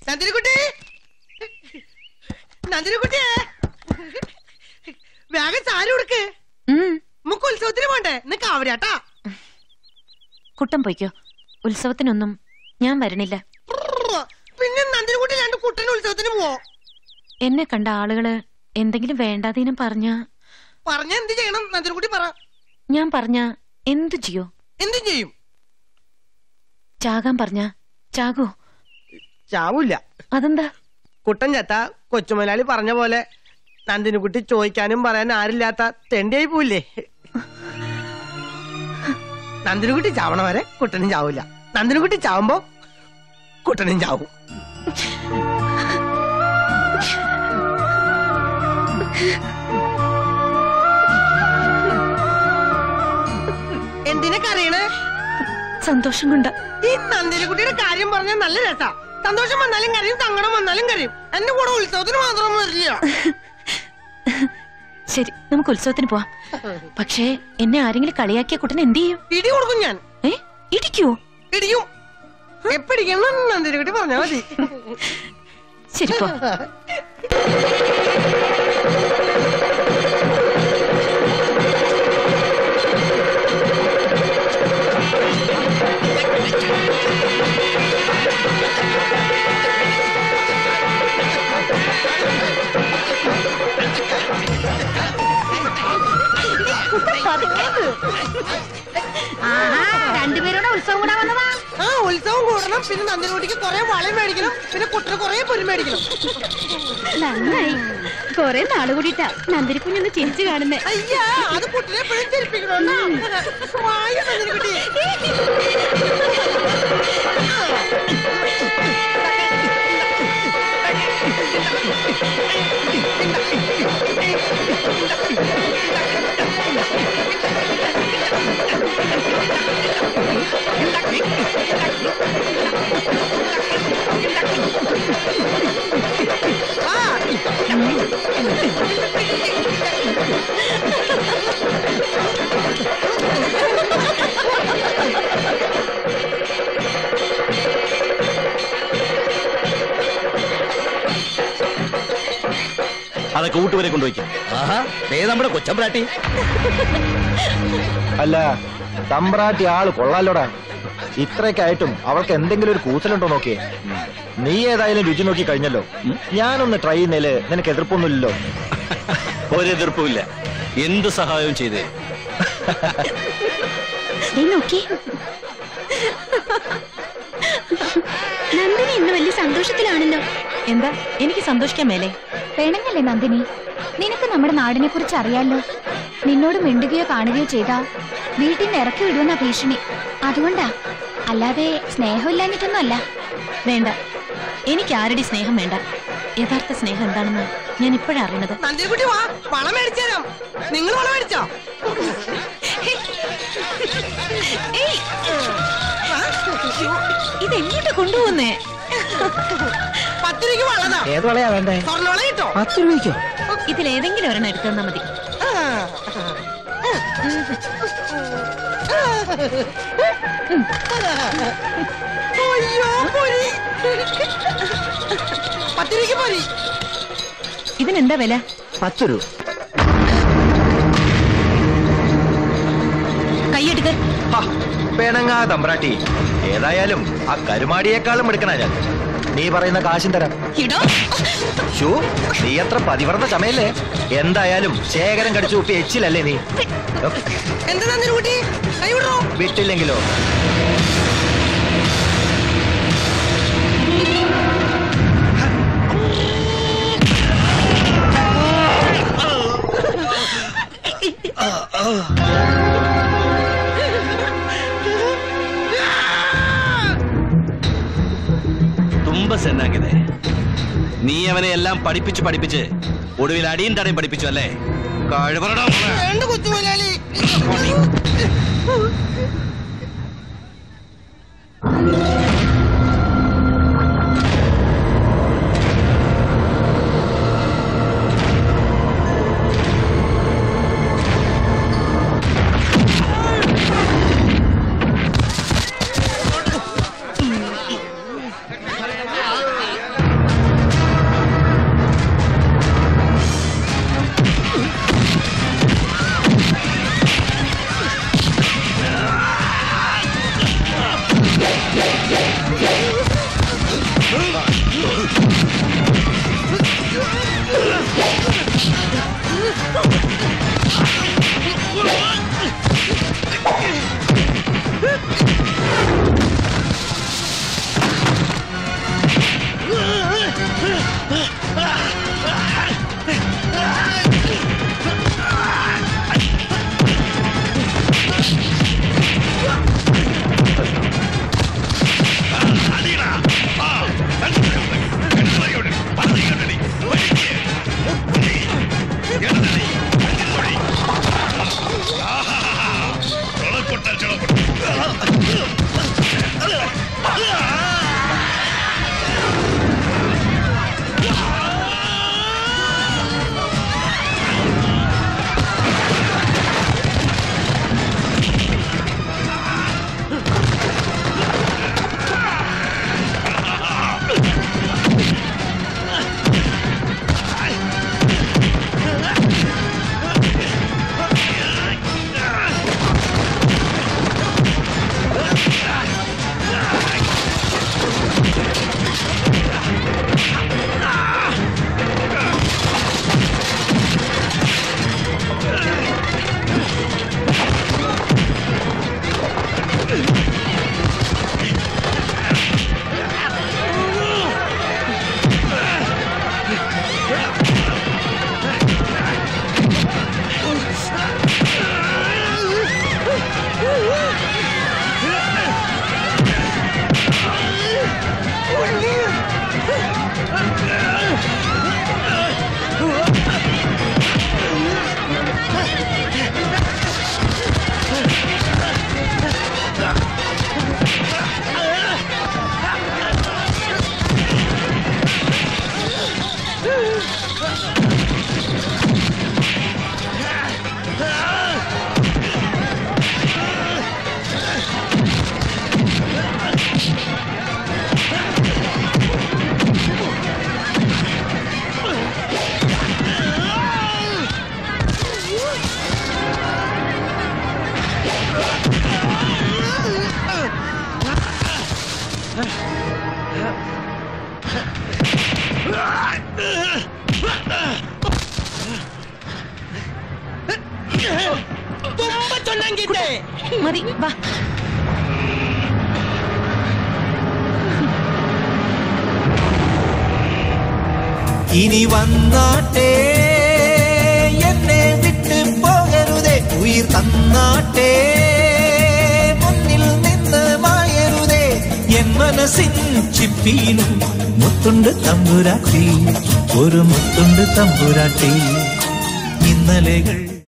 നന്ദിനിക്കുട്ടി നന്ദിനിക്കുട്ടിയെ വേഗം സാരി കൊടുക്ക് ഉം, നമുക്ക് ഉത്സവത്തിന് പോണ്ടേ ഇന്ന് കാവടിയാട്ടാ കുട്ടൻ പൊയ്ക്കോ ഉത്സവത്തിനൊന്നും ഞാൻ വരണില്ല പിന്നെ നന്ദിനിക്കുട്ടി രണ്ട് കുട്ടന് ഉത്സവത്തിന് പോവോ എന്നെ കണ്ട ആളുകള് എന്തെങ്കിലും വേണ്ടാതീനം പറഞ്ഞ പറഞ്ഞ എന്ത് ചെയ്യണം നന്ദിനിക്കുട്ടി പറ ഞാൻ പറഞ്ഞ എന്തു ചെയ്യോ എന്തും ചെയ്യും ചാകാൻ പറഞ്ഞ ചാകോ ചാവൂല്ല അതെന്താ കുട്ടൻ ചത്ത കൊച്ചുമുതലാളി പറഞ്ഞ പോലെ നന്ദിനിക്കുട്ടി ചോദിക്കാനും പറയാൻ ആരില്ലാത്ത തെണ്ടിയായി പോവില്ലേ നന്ദിനിക്കുട്ടി ചാവണ വരെ കുട്ടനും ചാവൂല നന്ദിനിക്കുട്ടി ചാവുമ്പോ കുട്ടനും ചാവും എന്തിനാ കരയണേ സന്തോഷം കൊണ്ട ഈ നന്ദിനിക്കുട്ടിയുടെ കാര്യം പറഞ്ഞാൽ നല്ല രസാ സന്തോഷം വന്നാലും കരയും സങ്കടം വന്നാലും കരയും എന്റെ കൂടെ ഉത്സവത്തിന് മാത്രം വരില്ല ശരി നമുക്ക് ഉത്സവത്തിന് പോവാം പക്ഷേ എന്നെ ആരെങ്കിലും കളിയാക്കിയ കുട്ടൻ എന്ത് ചെയ്യും ഇടി കൊടുക്കും ഞാൻ ഏ ഇടിക്കുവോ ഇടിയും എപ്പിടിക്കണം നന്ദിനിക്കുട്ടി പറഞ്ഞാ മതി ശരി പോ രണ്ടുപേരോടെ ഉത്സവം കൂടാ വന്നതാ ആ ഉത്സവം കൂടണം പിന്നെ നന്ദിനിക്കുട്ടിക്ക് കുറെ വളയും മേടിക്കണം പിന്നെ കുട്ടിന് കുറെ പൊരി മേടിക്കണം നന്നായി കൊറേ നാള് കൂടിയിട്ടാ നന്ദിരി കുഞ്ഞൊന്ന് ചിരിച്ചു കാണുന്നേ അയ്യാ അത് കുട്ടിനെ എപ്പോഴും ചിരിപ്പിക്കണം വായ നന്ദിനിക്കുട്ടി അതൊക്കെ ഊട്ടുവരെ കൊണ്ടുപോയിക്കും ആഹാ ദേ നമ്മുടെ കൊച്ചമ്പ്രാട്ടി അല്ല തമ്പ്രാട്ടി ആള് കൊള്ളാലോടാ ഇത്രയൊക്കെ ആയിട്ടും അവൾക്ക് എന്തെങ്കിലും ഒരു കൂസലുണ്ടോ നോക്കിയേ നീ ഏതായാലും രുചി നോക്കി കഴിഞ്ഞല്ലോ ഞാനൊന്ന് ട്രൈ ചെയ്യുന്നതില് നിനക്ക് എതിർപ്പൊന്നുമില്ലല്ലോ ഒരെതിർപ്പുമില്ല എന്ത് സഹായവും ചെയ്തേ ദേ നോക്കി നന്ദിനി ഇന്ന് വലിയ സന്തോഷത്തിലാണല്ലോ എന്താ എനിക്ക് സന്തോഷിക്കാൻ മേലേ വേണമെന്നല്ലേ നന്ദിനി നിനക്ക് നമ്മുടെ നാടിനെ കുറിച്ച് അറിയാലോ നിന്നോട് മിണ്ടുകയോ കാണുകയോ ചെയ്താ വീട്ടിൽ നിന്ന് ഇറക്കി വിടുമെന്ന ഭീഷണി അതുകൊണ്ടാ അല്ലാതെ സ്നേഹമില്ലാഞ്ഞിട്ടൊന്നും അല്ല വേണ്ട എനിക്ക് ആരുടെ സ്നേഹം വേണ്ട യഥാർത്ഥ സ്നേഹം എന്താണെന്ന് ഞാൻ ഇപ്പോഴാ അറിയണത് നന്ദിനിക്കുട്ടി വാ വളം മേടിച്ചു തരാം നിങ്ങൾ വളം മേടിച്ചോ ഇതെങ്ങോട്ട് കൊണ്ടുപോകുന്നേ പത്ത് രൂപയ്ക്ക് വളതാ ഏത് വളയാ വേണ്ടേ സ്വർണ്ണവള കിട്ടോ പത്ത് രൂപയ്ക്കോ ഇതിലേതെങ്കിലും ഒരെണ്ണം എടുത്തു തന്നാ മതി അയ്യോ പൊരി പത്ത് രൂപയ്ക്ക് പൊരി ഇതിനെന്താ വില പത്ത് രൂപ കൈയെടുക്ക ഹാ, പിണങ്ങാ തമ്പ്രാട്ടി ഏതായാലും ആ കരുമാടിയേക്കാളും എടുക്കണ ഞാൻ നീ പറയുന്ന കാശും തരാം ഇടോ ഷൂ നീ അത്ര പതിവർന്ന ചമയല്ലേ എന്തായാലും ശേഖരം കടിച്ചു കുപ്പി എച്ചിലല്ലേ നീ എന്താ നന്ദിനിക്കുട്ടി കൈ വിടറോ വിട്ടില്ലെങ്കിലോ തുമ്പ സെന്നാങ്കിതേ നീ അവനെ എല്ലാം പഠിപ്പിച്ച് പഠിപ്പിച്ച് ഒടുവിൽ അടിയും തടയും പഠിപ്പിച്ചു അല്ലേ കഴിവറടാ മോളെ. വേണ്ട കൊച്ചു മുതലാളി തുമ്പ ചൊല്ലങ്കിട്ടേ മതി വാ ഇനി വന്നാട്ടെ എന്നെ വിട്ട് പോകരുതേ ഉയിർ തന്നാട്ടെ മുന്നിൽ നിന്ന് മായരുതേ എൻ മനസ്സിൻ ചിപ്പീനും മുത്തുണ്ട് തമ്പുരാട്ടി ഒരു മുത്തുണ്ട് തമ്പുരാട്ടി ഇന്നലെകൾ